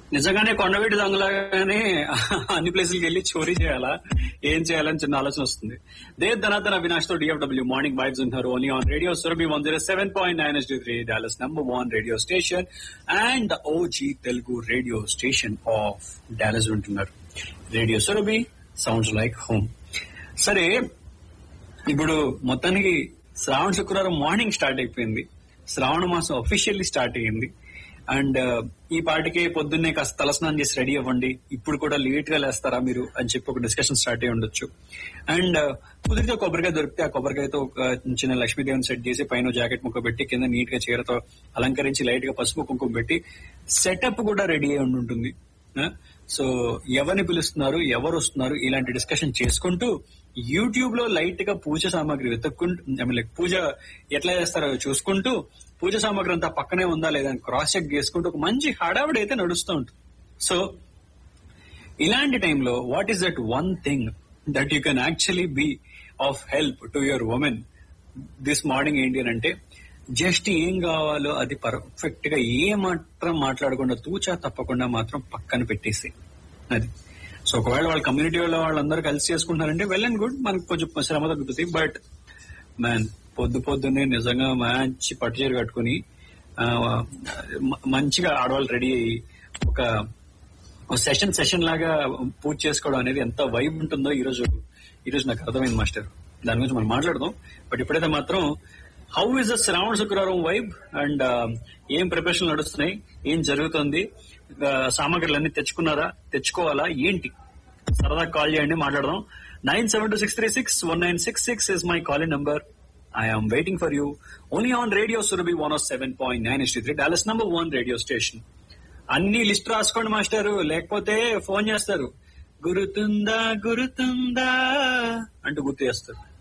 నిజంగానే కొండవీటి దొంగలాగానే అన్ని ప్లేసులకి వెళ్ళి చోరీ చేయాలా ఏం చేయాలని చిన్న ఆలోచన వస్తుంది దే ధనాథన్ అవినాష్ తో డిఎఫ్డబ్ల్యూ మార్నింగ్ వైబ్స్ ఉంటున్నారు only on radio Surabhi one zero seven point nine S three Dallas number one radio station and the OG Telugu radio station of Dallas ఉంటున్నారు radio Surabhi sounds like home సరే ఇప్పుడు మొత్తానికి శ్రావణ శుక్రవారం మార్నింగ్ స్టార్ట్ అయిపోయింది శ్రావణ మాసం officially start అయ్యింది and ఈ పాటికే పొద్దున్నే కాస్త తలస్నానం చేసి రెడీ అవ్వండి ఇప్పుడు కూడా లేట్ గా లేస్తారా మీరు అని చెప్పి ఒక డిస్కషన్ స్టార్ట్ అయి ఉండొచ్చు అండ్ కుదిరితే కొబ్బరికాయ దొరికితే ఆ కొబ్బరికాయతో ఒక చిన్న లక్ష్మీదేవిని సెట్ చేసి పైన జాకెట్ ముక్క పెట్టి కింద నీట్ గా చీరతో అలంకరించి లైట్ గా పసుపు కుంకుమ పెట్టి సెటప్ కూడా రెడీ అయి ఉంటుంది సో ఎవరిని పిలుస్తున్నారు ఎవరు వస్తున్నారు ఇలాంటి డిస్కషన్ చేసుకుంటూ యూట్యూబ్ లో లైట్ గా పూజ సామాగ్రి వెతుక్కుంటూ ఐ మీన్ లైక్ పూజ ఎట్లా చేస్తారో చూసుకుంటూ పూజ సామాగ్రి అంతా పక్కనే ఉందా లేదా అని క్రాస్ చెక్ చేసుకుంటూ ఒక మంచి హడావిడి అయితే నడుస్తూ ఉంటుంది సో ఇలాంటి టైంలో what is that one thing that you can actually be of help to your women this morning ఏంటి అని అంటే జస్ట్ ఏం కావాలో అది పర్ఫెక్ట్ గా ఏ మాత్రం మాట్లాడకుండా తూచా తప్పకుండా మాత్రం పక్కన పెట్టేసి అది సో ఒకవేళ వాళ్ళ కమ్యూనిటీ వాళ్ళ వాళ్ళందరూ కలిసి చేసుకుంటున్నారంటే వెల్ అండ్ గుడ్ మనకు కొంచెం శ్రమ తగ్గుతుంది బట్ మ్యాన్ పొద్దు పొద్దున్నే నిజంగా మంచి పట్టు చీర కట్టుకుని ఆ, మ- మంచిగా ఆడవాళ్ళు రెడీ అయ్యి ఒక సెషన్ సెషన్ లాగా పూజ చేసుకోవడం అనేది ఎంత వైబ్ ఉంటుందో ఈ రోజు ఈ రోజు నాకు అర్థమైంది మాస్టర్ దాని గురించి మనం మాట్లాడదాం బట్ ఇప్పుడైతే మాత్రం హౌ ఇస్ ద శ్రావణ శుక్రవారం వైబ్ అండ్ ఏం ప్రిపరేషన్ నడుస్తున్నాయి ఏం జరుగుతుంది ఆ, సామాగ్రులన్నీ తెచ్చుకున్నారా తెచ్చుకోవాలా ఏంటి సరదా కాల్ చేయండి మాట్లాడదాం nine seven two six three six one nine six six is my calling number I am waiting for you only on radio Surabhi one of seven point nine S three Dallas number one radio station అన్ని list రాసుకోండి మాస్టారు లేకపోతే phone చేస్తారు గురుతుందా గురుతుందా అంటూ గుర్తు చేస్తారు